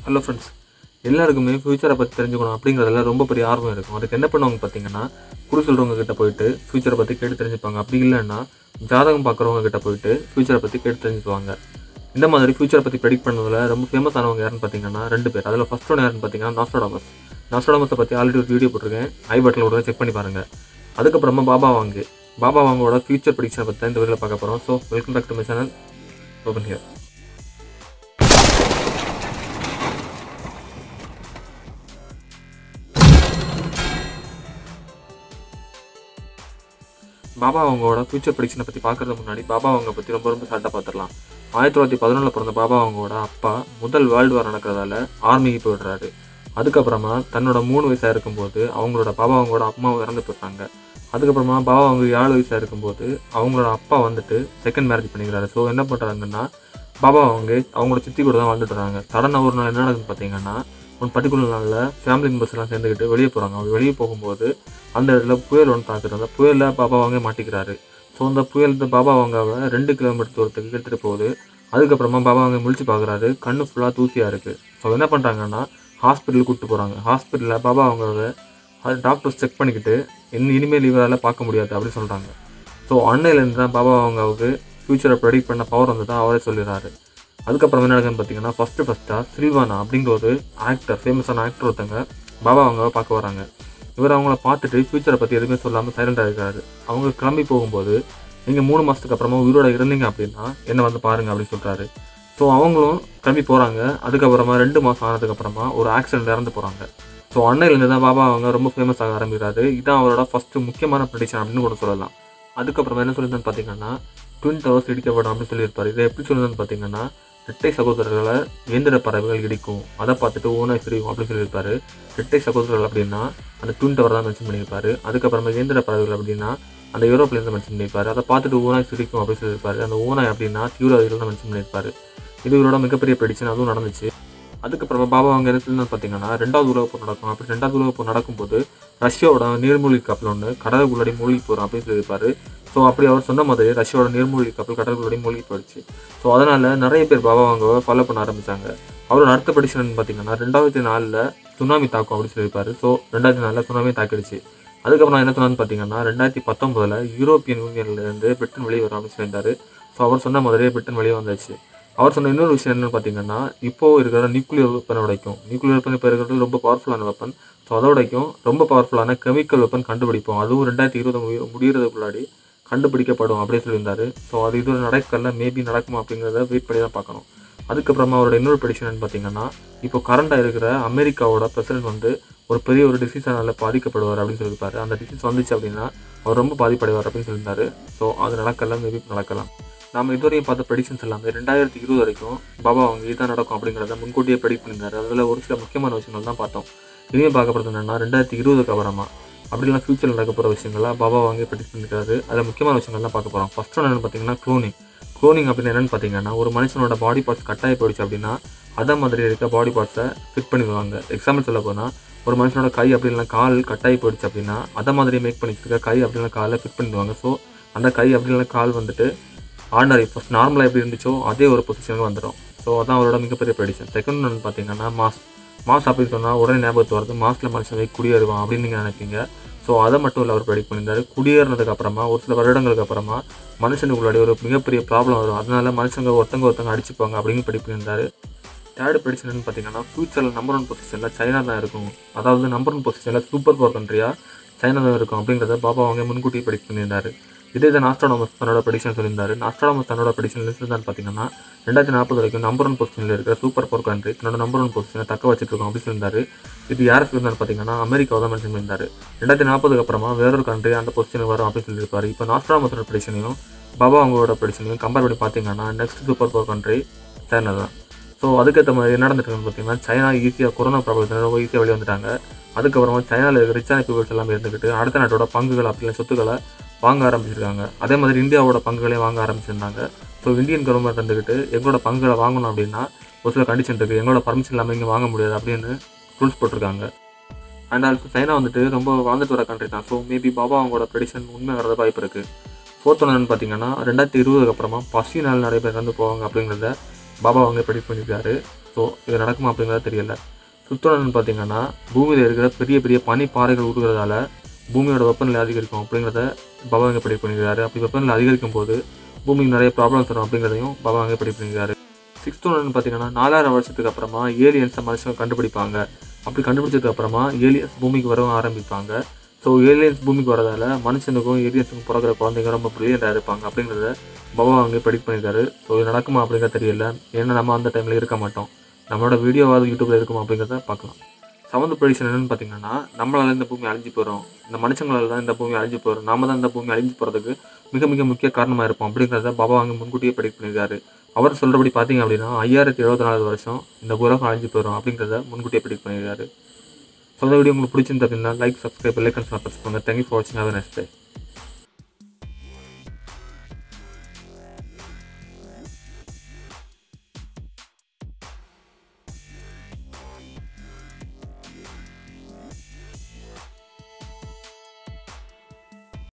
hello friends எல்லாருக்குமே ஃப்யூச்சரை பற்றி தெரிஞ்சுக்கணும் அப்படிங்கிறதுல ரொம்ப பெரிய ஆர்வம் இருக்கும் அதுக்கு என்ன பண்ணுவாங்க பார்த்தீங்கன்னா குறி சொல்கிறவங்க கிட்ட போயிட்டு ஃப்யூச்சரை பற்றி கேட்டு தெரிஞ்சுப்பாங்க அப்படி இல்லைன்னா ஜாதகம் பார்க்குறவங்க கிட்ட போயிட்டு ஃப்யூச்சரை பற்றி கேட்டு தெரிஞ்சுக்குவாங்க இந்த மாதிரி ஃப்யூச்சரை பற்றி ப்ரெடிக்ட் பண்ணதில் ரொம்ப ஃபேமஸ் ஆனவங்க யாருன்னு பார்த்தீங்கன்னா ரெண்டு பேர் அதில் ஃபர்ஸ்ட் ஒன்று யாருன்னு பார்த்தீங்கன்னா நாஸ்டோடாமஸ் நாஸ்டோடாமஸை பற்றி ஆல்ரெடி ஒரு வீடியோ போட்டிருக்கேன் ஐ பட்டில் ஒரு செக் பண்ணி பாருங்கள் அதுக்கப்புறமா பாபா வாங்கு பாபா வாங்கோட ஃபியூச்சர் ப்ரெடிக்ஷனை பற்றி தான் இந்த வீடியோவில் பார்க்க போகிறோம் so welcome back to my channel open here Baba அவங்களோட ஃபியூச்சர் ப்ரெடிக்ஷனை பற்றி பார்க்கறதுக்கு முன்னாடி பாபா அவங்க பற்றி ரொம்ப ரொம்ப ஷார்ட்டாக பார்த்துடலாம் ஆயிரத்தி தொள்ளாயிரத்தி பதினொன்றில் பிறந்த பாபா அவங்களோட அப்பா முதல் வேர்ல்டு வார் நடக்கிறதால ஆர்மிக்கு போயிடுறாரு அதுக்கப்புறமா தன்னோட மூணு வயசாக இருக்கும்போது அவங்களோட பாபா அவங்களோட அம்மாவும் இறந்து போயிட்டாங்க அதுக்கப்புறமா பாபா அவங்க ஏழு வயசாக இருக்கும்போது அவங்களோட அப்பா வந்துட்டு செகண்ட் மேரேஜ் பண்ணிக்கிறாரு ஸோ என்ன பண்ணுறாங்கன்னா பாபா அவங்க அவங்களோட சித்தி கூட தான் வாழ்ந்துட்டு வராங்க சடனாக ஒரு நாள் என்ன நடக்குதுன்னு பார்த்தீங்கன்னா ஒரு பர்டிகுலர் நாளில் ஃபேமிலி மெம்பர்ஸ் எல்லாம் சேர்ந்துக்கிட்டு வெளியே போகிறாங்க அவங்க வெளியே போகும்போது அந்த இடத்துல புயல் ஒன்று தாக்குது அந்த புயலில் பாபா வாங்க மாட்டிக்கிறாரு ஸோ அந்த புயல் இந்த பாபா வாங்காவை ரெண்டு கிலோமீட்டர் தூரத்துக்கு எடுத்துகிட்டு போகுது அதுக்கப்புறமா பாபா வாங்க முழிச்சு பார்க்குறாரு கண்ணு ஃபுல்லாக தூசியாக இருக்குது ஸோ என்ன பண்ணுறாங்கன்னா ஹாஸ்பிட்டலுக்கு கூப்பிட்டு போகிறாங்க ஹாஸ்பிட்டலில் பாபா அவங்க அது டாக்டர்ஸ் செக் பண்ணிக்கிட்டு இனி இனிமேல் இவரால் பார்க்க முடியாது அப்படின்னு சொல்கிறாங்க ஸோ அன்னையிலேருந்து தான் பாபா அவங்களுக்கு ஃப்யூச்சரை ப்ரெடிக்ட் பண்ண பவர் வந்து தான் அவரே சொல்லிடுறாரு அதுக்கப்புறம் என்ன நடக்குதுன்னு பார்த்தீங்கன்னா ஃபஸ்ட்டு ஃபஸ்ட்டாக சில்வானா அப்படிங்கிற ஒரு ஆக்டர் ஃபேமஸான ஆக்டர் ஒருத்தங்க பாபா அவங்க பார்க்க வராங்க இவர் அவங்கள பார்த்துட்டு ஃப்யூச்சரை பற்றி எதுவுமே சொல்லாமல் சைலண்டாக இருக்காரு அவங்க கிளம்பி போகும்போது நீங்கள் மூணு மாதத்துக்கு அப்புறமா உயிரோட இருந்தீங்க அப்படின்னா என்ன வந்து பாருங்க அப்படின்னு சொல்கிறாரு ஸோ அவங்களும் கிளம்பி போகிறாங்க அதுக்கப்புறமா ரெண்டு மாதம் ஆனதுக்கப்புறமா ஒரு ஆக்சிடென்ட் இறந்து போகிறாங்க ஸோ அன்னையிலேருந்து தான் பாபா அவங்க ரொம்ப ஃபேமஸ் ஆக ஆரம்பிக்கிறாரு இதான் அவரோட ஃபஸ்ட்டு முக்கியமான ப்ரெடிக்ஷன் அப்படின்னு கூட சொல்லலாம் அதுக்கப்புறமா என்ன சொல்லியிருந்தான்னு பார்த்தீங்கன்னா ட்வின் டவர்ஸ் இடிக்கப்படும் அப்படின்னு சொல்லியிருப்பாரு இதை எப்படி சொல்லியிருந்தான்னு பார்த்தீங்கன்னா இரட்டை சகோதரர்களை இயந்திர பறவைகள் இடிக்கும் அதை பார்த்துட்டு ஓனாய் சிரிக்கும் அப்படின்னு சொல்லியிருப்பாரு இரட்டை சகோதரர்கள் அப்படின்னா அந்த ட்வின் டவர் தான் மென்ஷன் பண்ணியிருப்பாரு அதுக்கப்புறமா இயந்திர பறவைகள் அப்படின்னா அந்த யூரோப்லேருந்து மென்ஷன் பண்ணியிருப்பாரு அதை பார்த்துட்டு ஓனாய் சிரிக்கும் அப்படின்னு சொல்லியிருப்பாரு அந்த ஓனாய் அப்படின்னா தீவிரவாதிகள் தான் மென்ஷன் பண்ணியிருப்பாரு இது இவரோட மிகப்பெரிய ப்ரெடிக்ஷன் அதுவும் நடந்துச்சு அதுக்கப்புறமா பாபா அவங்க என்ன சொல்லணும்னு பார்த்தீங்கன்னா ரெண்டாவது உலகப் போர் நடக்கும் அப்படி ரெண்டாவது உலகப் போர் நடக்கும்போது ரஷ்யாவோட நீர்மூழ்கி கப்பல் ஒன்று கடலுக்குள்ளாடி மூழ்கி போகிறோம் அப்படின்னு சொல்லியிருப்பாரு ஸோ அப்படி அவர் சொன்ன மாதிரி ரஷ்யாவோட நீர்மூழ்கி கப்பல் கடலுக்குள்ளாடி மூழ்கி போயிடுச்சு ஸோ அதனால் நிறைய பேர் பாபா அவங்க ஃபாலோ பண்ண ஆரம்பித்தாங்க அவரோட அடுத்த ப்ரெடிக்ஷன் பார்த்தீங்கன்னா ரெண்டாயிரத்தி நாலில் சுனாமி தாக்கும் அப்படின்னு சொல்லியிருப்பாரு ஸோ ரெண்டாயிரத்தி நாலில் சுனாமி தாக்கிடுச்சு அதுக்கப்புறம் என்ன சொன்னான்னு பார்த்தீங்கன்னா ரெண்டாயிரத்தி பத்தொம்பதில் யூரோப்பியன் யூனியன்லேருந்து பிரிட்டன் வெளியே வரும் அப்படின்னு சொல்லியிருந்தாரு ஸோ அவர் சொன்ன மாதிரியே பிரிட்டன் வெளியே வந்தாச்சு அவர் சொன்ன இன்னொரு விஷயம் என்னன்னு பார்த்தீங்கன்னா இப்போ இருக்கிற நியூக்ளியர் வெப்பனை உடைக்கும் நியூக்ளியர் வெப்பன் இப்போ இருக்கிறது ரொம்ப பவர்ஃபுல்லான வெப்பன் ஸோ அதை உடைக்கும் ரொம்ப பவர்ஃபுல்லான கெமிக்கல் வெப்பன் கண்டுபிடிப்போம் அதுவும் ரெண்டாயிரத்தி இருபது முடி முடிகிறதுக்குள்ளாடி கண்டுபிடிக்கப்படும் அப்படின்னு சொல்லியிருந்தாரு ஸோ அது இது நடக்கல மேபி நடக்குமா அப்படிங்கிறத வெயிட் பண்ணி தான் பார்க்கணும் அதுக்கப்புறமா அவரோட இன்னொரு ப்ரெடிஷன் பார்த்தீங்கன்னா இப்போ கரண்டாக இருக்கிற அமெரிக்காவோட பிரசிடென்ட் வந்து ஒரு பெரிய ஒரு டிசீஸானால பாதிக்கப்படுவார் அப்படின்னு சொல்லியிருப்பாரு அந்த டிசீஸ் வந்துச்சு அப்படின்னா அவர் ரொம்ப பாதிப்படைவார் அப்படின்னு சொல்லியிருந்தாரு ஸோ அது நடக்கலாம் மேபி நடக்கலாம் நம்ம இதுவரையும் பார்த்த ப்ரெடிக்ஷன்ஸ் எல்லாமே ரெண்டாயிரத்தி இருபது வரைக்கும் பாபா அவங்க இதான் நடக்கும் அப்படிங்கிறத முன்கூட்டியே ப்ரெடிக்ட் பண்ணியிருந்தாரு அதில் ஒரு சில முக்கியமான விஷயங்கள் தான் பார்த்தோம் இனிமே பார்க்கப்படுறது என்னன்னா ரெண்டாயிரத்தி இருபதுக்கு அப்புறமா அப்படிலாம் ஃபியூச்சரில் நடக்க போகிற விஷயங்கள்லாம் பாபா வாங்கி ப்ரெடிக்ட் பண்ணியிருக்காரு அதில் முக்கியமான விஷயங்கள்லாம் பார்க்க போகிறோம் ஃபஸ்ட் ஒன்று என்னென்னு பார்த்தீங்கன்னா க்ளோனிங் க்ளோனிங் அப்படின்னு என்னென்னு பார்த்தீங்கன்னா ஒரு மனுஷனோட பாடி பார்ட்ஸ் கட்டாயி போயிடுச்சு அப்படின்னா அதை மாதிரி இருக்க பாடி பார்ட்ஸை ஃபிட் பண்ணிடுவாங்க எக்ஸாம்பிள் சொல்ல போனால் ஒரு மனுஷனோட கை அப்படி இல்லைனா கால் கட்டாயி போயிடுச்சு அப்படின்னா அதை மாதிரி மேக் பண்ணி வச்சிருக்க கை அப்படி இல்லைனா காலை ஃபிட் பண்ணிடுவாங்க ஸோ அந்த கை அப்படி இல்லைனா கால் வந்துட்டு ஆர்டினரி ஃபஸ்ட் நார்மலாக எப்படி இருந்துச்சோ அதே ஒரு பொசிஷனுக்கு வந்துடும் ஸோ அதான் அவரோட மிகப்பெரிய ப்ரெடிஷன் செகண்ட் ஒன்று பார்த்தீங்கன்னா மாஸ் மாஸ் அப்படின்னு சொன்னால் உடனே ஞாபகத்து வருது மாஸில் மனுஷன் போய் குடியேறுவான் அப்படின்னு நீங்கள் நினைப்பீங்க ஸோ அதை மட்டும் இல்லை அவர் ப்ரெடிக்ட் பண்ணியிருந்தாரு குடியேறினதுக்கு அப்புறமா ஒரு சில வருடங்களுக்கு அப்புறமா மனுஷனுக்குள்ளாடி ஒரு மிகப்பெரிய ப்ராப்ளம் வரும் அதனால மனுஷங்க ஒருத்தங்க ஒருத்தங்க அடிச்சுப்பாங்க அப்படின்னு ப்ரெடிக்ட் பண்ணியிருந்தாரு தேர்ட் ப்ரெடிக்ஷன் பார்த்தீங்கன்னா ஃபியூச்சரில் நம்பர் ஒன் பொசிஷனில் சைனா தான் இருக்கும் அதாவது நம்பர் ஒன் பொசிஷனில் சூப்பர் பவர் கண்ட்ரியாக சைனா தான் இருக்கும் அப்படிங்கிறத பாபா அவங்க முன்கூட்டி ப்ரெடிக்ட் பண்ணியிருந்தாரு இதே தான் நாஸ்ட்ரானமஸ் தன்னோட ப்ரெடிக்ஷன் சொல்லியிருந்தாரு நாஸ்ட்ரானமஸ் தன்னோட ப்ரெடிக்ஷன் லிஸ்ட் தான் பார்த்தீங்கன்னா ரெண்டாயிரத்தி நாற்பது வரைக்கும் நம்பர் ஒன் பொசிஷனில் இருக்கிற சூப்பர் பவர் கண்ட்ரி தன்னோட நம்பர் ஒன் பொசிஷனை தக்க வச்சுட்டு இருக்கோம் அப்படின்னு சொல்லியிருந்தாரு இது யார் சொல்லியிருந்தாரு பார்த்தீங்கன்னா அமெரிக்காவை தான் மென்ஷன் பண்ணியிருந்தாரு ரெண்டாயிரத்தி நாற்பதுக்கு அப்புறமா வேறொரு கண்ட்ரி அந்த பொசிஷனுக்கு வரும் அப்படின்னு சொல்லியிருப்பாரு இப்போ நாஸ்ட்ரானமஸோட ப்ரெடிக்ஷனையும் பாபா அவங்களோட ப்ரெடிக்ஷனையும் கம்பேர் பண்ணி பார்த்தீங்கன்னா next super power country China தான் ஸோ அதுக்கேற்ற மாதிரி என்ன நடந்துட்டு பார்த்தீங்கன்னா சைனா ஈஸியாக கொரோனா ப்ராப்ளத்தில் ரொம்ப ஈஸியாக வெளியே வந்துட்டாங்க அதுக்கப்புறமா சைனாவில் இருக்கிற ரிச்சான பீப்புள்ஸ் எல்லாமே இருந்துக்கிட்டு அடுத்த நாட்டோட பங்குகள் அப்படிலாம் சொத்துக்களை வாங்க ஆரம்பிச்சிருக்காங்க அதே மாதிரி இந்தியாவோட பங்குகளையும் வாங்க ஆரம்பிச்சிருந்தாங்க ஸோ இந்தியன் கவர்மெண்ட் இருந்துக்கிட்டு எங்களோட பங்குகளை வாங்கணும் அப்படின்னா ஒரு சில கண்டிஷன் இருக்குது எங்களோட பர்மிஷன் இல்லாமல் இங்கே வாங்க முடியாது அப்படின்னு ரூல்ஸ் போட்டிருக்காங்க அண்ட் ஆல்சோ சைனா வந்துட்டு ரொம்ப வாழ்ந்துட்டு வர கண்ட்ரி தான் ஸோ மேபி பாபா அவங்களோட ப்ரெடிஷன் உண்மை வரது வாய்ப்பு இருக்குது ஃபோர்த் ஒன்று பார்த்தீங்கன்னா ரெண்டாயிரத்தி இருபதுக்கு அப்புறமா பசினால் நிறைய பேர் இறந்து போவாங்க அப்படிங்கிறத பாபா அவங்க ப்ரெடிக்ட் பண்ணியிருக்காரு ஸோ இது நடக்குமா அப்படிங்கிறது தெரியல சுற்றுலன்னு பார்த்தீங்கன்னா பூமியில் இருக்கிற பெரிய பெரிய பனி பாறைகள் உருகிறதால பூமியோட வெப்பநிலை அதிகரிக்கும் அப்படிங்கிறத பாபா அவங்க ப்ரெடிக்ட் பண்ணியிருக்காரு அப்படி வெப்பநிலை அதிகரிக்கும் போது பூமிக்கு நிறைய ப்ராப்ளம்ஸ் வரும் அப்படிங்கிறதையும் பாபா அவங்க ப்ரெடிக்ட் பண்ணியிருக்காரு சிக்ஸ்த் ஒன்று பார்த்தீங்கன்னா நாலாயிரம் வருஷத்துக்கு அப்புறமா ஏலியன்ஸை மனுஷங்க கண்டுபிடிப்பாங்க அப்படி கண்டுபிடிச்சதுக்கு அப்புறமா ஏலியன்ஸ் பூமிக்கு வர ஆரம்பிப்பாங்க ஸோ ஏலியன்ஸ் பூமிக்கு வரதால மனுஷனுக்கும் ஏலியன்ஸுக்கும் பிறக்கிற குழந்தைங்க ரொம்ப ப்ரில்லியண்டாக இருப்பாங்க அப்படிங்கிறத பாபா அவங்க ப்ரெடிக்ட் பண்ணியிருக்காரு ஸோ இது நடக்குமா அப்படிங்கிறது தெரியல ஏன்னா நம்ம அந்த டைமில் இருக்க மாட்டோம் நம்மளோட வீடியோவாவது யூடியூப்பில் இருக்குமா அப்படிங்கிறத பார்க்கலாம் செவன்த் ப்ரெடிக்ஷன் என்னன்னு பார்த்தீங்கன்னா நம்மளால இந்த பூமி அழிஞ்சு போகிறோம் இந்த மனுஷங்களால தான் இந்த பூமி அழிஞ்சு போகிறோம் நாம தான் இந்த பூமி அழிஞ்சு போகிறதுக்கு மிக மிக முக்கிய காரணமாக இருப்போம் அப்படிங்கிறத பாபா அவங்க முன்கூட்டியே ப்ரெடிக்ட் பண்ணியிருக்காரு அவர் சொல்கிறபடி பார்த்தீங்க அப்படின்னா ஐயாயிரத்தி எழுபத்தி நாலு வருஷம் இந்த உலகம் அழிஞ்சு போயிடும் அப்படிங்கிறத முன்கூட்டியே ப்ரெடிக்ட் பண்ணியிருக்காரு ஸோ இந்த வீடியோ உங்களுக்கு பிடிச்சிருந்தா அப்படின்னா like subscribe like and press பண்ணுங்கள் தேங்க்யூ ஃபார் வாட்சிங் ஹேவ் நெக்ஸ்ட் டே